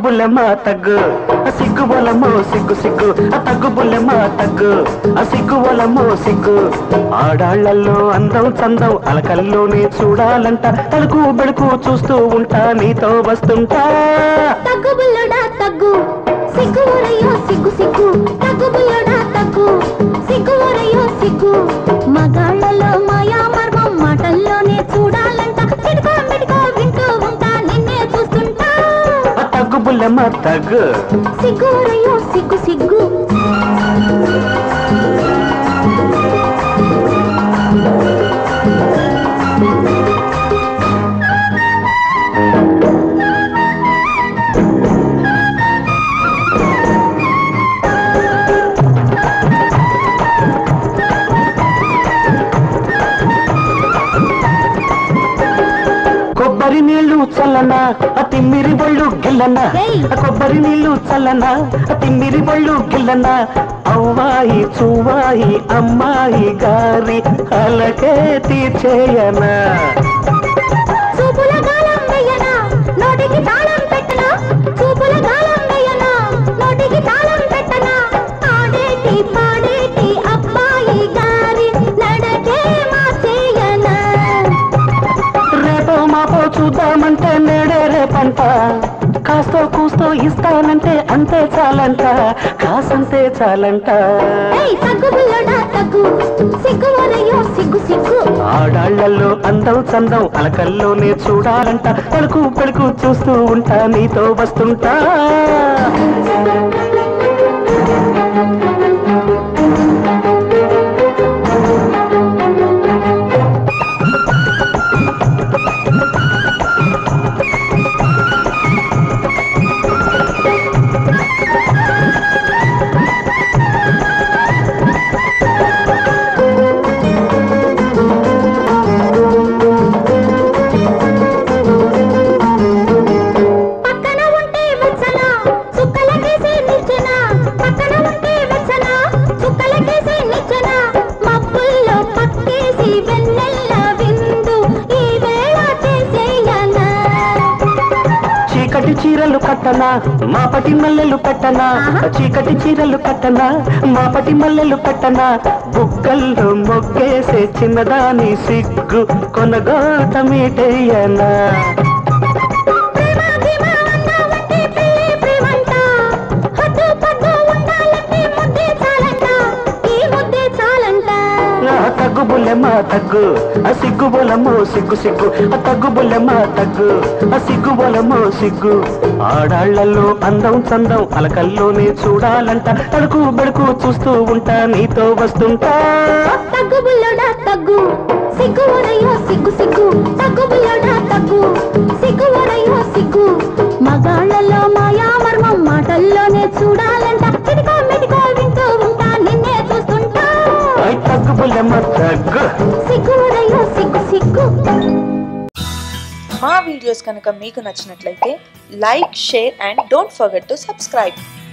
బుల్లెమ్మ తగ్గు ఆ సిగ్గు బొలమో సిగ్గు సిగ్గు ఆ తగ్గు బుల్లెమ్మ తగ్గు ఆ సిగ్గు బొలమో సిగ్గు ఆడాళ్లలో అందం చందం అలకల్లోనే చూడాలంట తలుకు బెడుకు చూస్తూ ఉంటా నీతో వస్తుంటా తగ్గు బుల్లడా తగ్గు సిగ్గు ఊరయ్యో సిగ్గు సిగ్గు తగ్గు బుల్లడా తగ్గు సిగ్గు ఊరయ్యో సిగ్గు మగాళ్ళలో మాయా మర్మం మాటల్లోనే చూడాలంట చిడుకో మిడుకో వింటూ ఉంటా నిన్నే చూస్తుంటా ఆ తగ్గు బుల్లెమ్మ తగ్గు సిగ్గు ఊరయ్యో సిగ్గు సిగ్గు కొబ్బరి నీళ్లు చల్లనా ఆ తిమ్మిరి బొళ్ళు గిల్లనా ఏయ్! ఆ కొబ్బరి నీళ్లు చల్లనా ఆ తిమ్మిరి బొళ్ళు గిల్లనా అవ్వాయి చువ్వాయి అమ్మాయి గారి అలకే తీర్చేయనా చూపుల గాలం వెయ్యనా నోటికి తాళం పెట్టనా చూపుల గాలం వెయ్యనా నోటికి తాళం పెట్టనా ఆడేటి పాడేటి అబ్బాయి గారి నడకే మార్చేయనా రేపో మాపో చూద్దామంటే నేడే రేపంట కాస్తో కూస్తో ఇస్తానంటే అంతే చాలంట కాసంతే చాలంట ఏయ్ తగ్గు బుల్లడా తగ్గు సిగ్గు వరయ్యో సిగ్గు సిగ్గు ఆడాళ్లలో అందం చందం అలకల్లోనే చూడాలంట పలుకు పలుకు చూస్తూ ఉంటా నీతో వస్తుంటా పక్కన ఉంటే వెచ్చన చుక్కలకేసి నిచ్చెన పక్కన ఉంటే వెచ్చన చుక్కలకేసి నిచ్చెన మబ్బుల్లో పక్కేసి వెన్నెల్ల విందు ఈ వేళ చేసేయనా చీకటి చీరలు కట్టనా మాపటి మల్లెలు పెట్టనా ఆహా. చీకటి చీరలు కట్టనా మాపటి మల్లెలు పెట్టనా బుగ్గల్లో మొగ్గేసే చిన్నదాని సిగ్గు కొనగోటమీటయ్యనా ప్రేమ భీమ అన్నావంటే పెళ్ళి ప్రేమంట హద్దు పద్దు ఉండాలంటే ముద్దే చాలంట ఈ ముద్దే చాలంట ఆ తగ్గు బుల్లెమ్మ తగ్గు ఆ సిగ్గు బొలమో సిగ్గు సిగ్గు ఆ తగ్గు బుల్లెమ్మ తగ్గు ఆ సిగ్గు బొలమో సిగ్గు ఆడాళ్లలో అందం చందం అలకల్లోనే చూడాలంట తడుకు బెడుకు చూస్తూ ఉంటా నీతో వస్తుంటా తగ్గు బుల్లడా తగ్గు సిగ్గు వరయ్యో సిగ్గు సిగ్గు తగ్గు బుల్లడా తగ్గు సిగ్గు వరయ్యో సిగ్గు మగాళ్ళలో మాయా మర్మం మాటల్లోనే చూడాలంట చిటికో మెటికో వింటూ ఉంటా నిన్నే చూస్తుంటా ఐ తగ్గు బుల్లెమ్మ తగ్గు సిగ్గు వరయ్యో సిగ్గు సిగ్గు మా వీడియోస్ కనుక మీకు నచ్చినట్లయితే like share and don't forget to subscribe